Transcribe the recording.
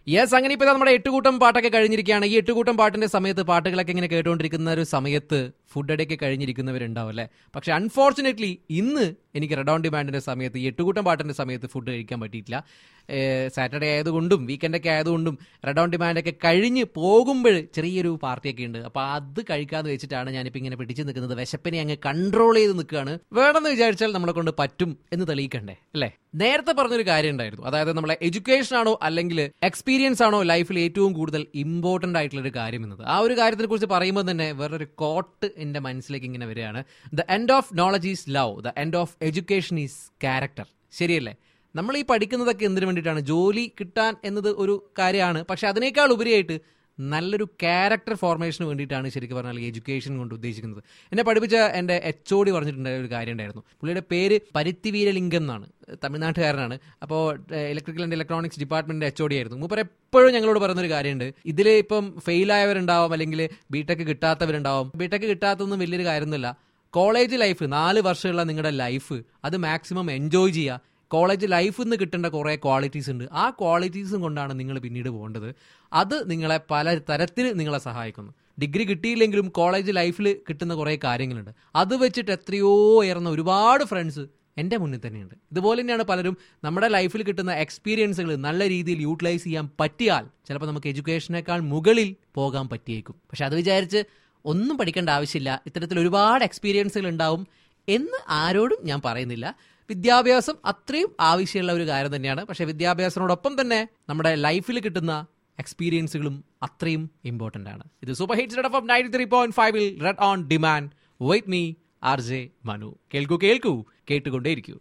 yes അങ്ങനെ ഇപ്പൊ നമ്മുടെ എട്ടുകൂട്ടം പാട്ടൊക്കെ കഴിഞ്ഞിരിക്കുകയാണ് ഈ എട്ടുകൂട്ടം പാട്ടിന്റെ സമയത്ത് പാട്ടുകളൊക്കെ ഇങ്ങനെ കേട്ടുകൊണ്ടിരിക്കുന്ന ഒരു സമയത്ത് ഫുഡ് അടയൊക്കെ കഴിഞ്ഞിരിക്കുന്നവരുണ്ടാവും അല്ലേ പക്ഷെ അൺഫോർച്ചുനേറ്റ്ലി ഇന്ന് എനിക്ക് റെഡ് ഓൺ ഡിമാൻഡിന്റെ സമയത്ത് ഈ എട്ടുകൂട്ടം പാട്ടിന്റെ സമയത്ത് ഫുഡ് കഴിക്കാൻ പറ്റിയിട്ടില്ല സാറ്റർഡേ ആയതുകൊണ്ടും വീക്കെൻഡൊക്കെ ആയതുകൊണ്ടും റെഡ് ഓൺ ഡിമാൻഡ് ഒക്കെ കഴിഞ്ഞ് പോകുമ്പോൾ ചെറിയൊരു പാർട്ടിയൊക്കെ ഉണ്ട് അപ്പൊ അത് കഴിക്കാന്ന് വെച്ചിട്ടാണ് ഞാനിപ്പോ ഇങ്ങനെ പിടിച്ചു നിൽക്കുന്നത് വിശപ്പിനെ അങ്ങ് കൺട്രോൾ ചെയ്ത് നിൽക്കുകയാണ് വേണമെന്ന് വിചാരിച്ചാൽ നമ്മളെ കൊണ്ട് പറ്റും എന്ന് തെളിയിക്കണ്ടേ അല്ലേ നേരത്തെ പറഞ്ഞൊരു കാര്യം ഉണ്ടായിരുന്നു അതായത് നമ്മളെ എഡ്യൂക്കേഷൻ ആണോ അല്ലെങ്കിൽ എക്സ്പീരിയൻസ് ആണോ ലൈഫിൽ ഏറ്റവും കൂടുതൽ ഇമ്പോർട്ടന്റ് ആയിട്ടുള്ള ഒരു കാര്യം എന്നത് ആ ഒരു കാര്യത്തിനെ കുറിച്ച് പറയുമ്പോൾ തന്നെ വേറൊരു കോട്ട് എന്റെ മനസ്സിലേക്ക് ഇങ്ങനെ വരികയാണ് the end of knowledge is love the end of education is character ശരിയല്ലേ നമ്മൾ ഈ പഠിക്കുന്നതൊക്കെ എന്തിനു വേണ്ടിയിട്ടാണ് ജോലി കിട്ടാൻ എന്നത് ഒരു കാര്യമാണ് പക്ഷെ അതിനേക്കാൾ ഉപരിയായിട്ട് നല്ലൊരു ക്യാരക്ടർ ഫോർമേഷന് വേണ്ടിയിട്ടാണ് ശരിക്കും പറഞ്ഞാൽ എഡ്യൂക്കേഷൻ കൊണ്ട് ഉദ്ദേശിക്കുന്നത് എന്നെ പഠിപ്പിച്ച എൻ്റെ എച്ച് ഒ ഡി പറഞ്ഞിട്ടുണ്ടായ ഒരു കാര്യം ഉണ്ടായിരുന്നു പുള്ളിയുടെ പേര് പരിത്തിവീരലിംഗം എന്നാണ് തമിഴ്നാട്ടുകാരനാണ് അപ്പോൾ ഇലക്ട്രിക്കൽ ആൻഡ് ഇലക്ട്രോണിക്സ് ഡിപ്പാർട്ട്മെന്റിന്റെ എച്ച് ഒ ഡി ആയിരുന്നു മൂപ്പർ എപ്പോഴും ഞങ്ങളോട് പറയുന്നൊരു കാര്യമുണ്ട് ഇതിൽ ഇപ്പം ഫെയിൽ ആയവരുണ്ടാവും അല്ലെങ്കിൽ ബിടെക് കിട്ടാത്തവരുണ്ടാവും ബിടെക് കിട്ടാത്തൊന്നും വലിയൊരു കാര്യമൊന്നുമില്ല കോളേജ് ലൈഫ് നാല് വർഷമുള്ള നിങ്ങളുടെ ലൈഫ് അത് മാക്സിമം എൻജോയ് ചെയ്യുക കോളേജ് ലൈഫിൽ നിന്ന് കിട്ടേണ്ട കുറേ ക്വാളിറ്റീസ് ഉണ്ട് ആ ക്വാളിറ്റീസും കൊണ്ടാണ് നിങ്ങൾ പിന്നീട് പോകേണ്ടത് അത് നിങ്ങളെ പല തരത്തിൽ നിങ്ങളെ സഹായിക്കുന്നു ഡിഗ്രി കിട്ടിയില്ലെങ്കിലും കോളേജ് ലൈഫിൽ കിട്ടുന്ന കുറേ കാര്യങ്ങളുണ്ട് അത് വെച്ചിട്ട് എത്രയോ ഉയർന്ന ഒരുപാട് ഫ്രണ്ട്സ് എൻ്റെ മുന്നിൽ തന്നെയുണ്ട് ഇതുപോലെ തന്നെയാണ് പലരും നമ്മുടെ ലൈഫിൽ കിട്ടുന്ന എക്സ്പീരിയൻസുകൾ നല്ല രീതിയിൽ യൂട്ടിലൈസ് ചെയ്യാൻ പറ്റിയാൽ ചിലപ്പോൾ നമുക്ക് എഡ്യൂക്കേഷനേക്കാൾ മുകളിൽ പോകാൻ പറ്റിയേക്കും പക്ഷെ അത് വിചാരിച്ച് ഒന്നും പഠിക്കേണ്ട ആവശ്യമില്ല ഇത്തരത്തിൽ ഒരുപാട് എക്സ്പീരിയൻസുകൾ ഉണ്ടാവും എന്ന് ആരോടും ഞാൻ പറയുന്നില്ല വിദ്യാഭ്യാസം അത്രയും ആവശ്യമുള്ള ഒരു കാര്യം തന്നെയാണ് പക്ഷെ വിദ്യാഭ്യാസത്തിനോടൊപ്പം തന്നെ നമ്മുടെ ലൈഫിൽ കിട്ടുന്ന എക്സ്പീരിയൻസുകളും അത്രയും ഇമ്പോർട്ടൻ്റ് ആണ് ഇത് super hits Red of ninety three point ഫൈവിൽ Red on demand wait me R J Manu കേൾക്കൂ കേൾക്കൂ കേട്ടുകൊണ്ടേയിരിക്കൂ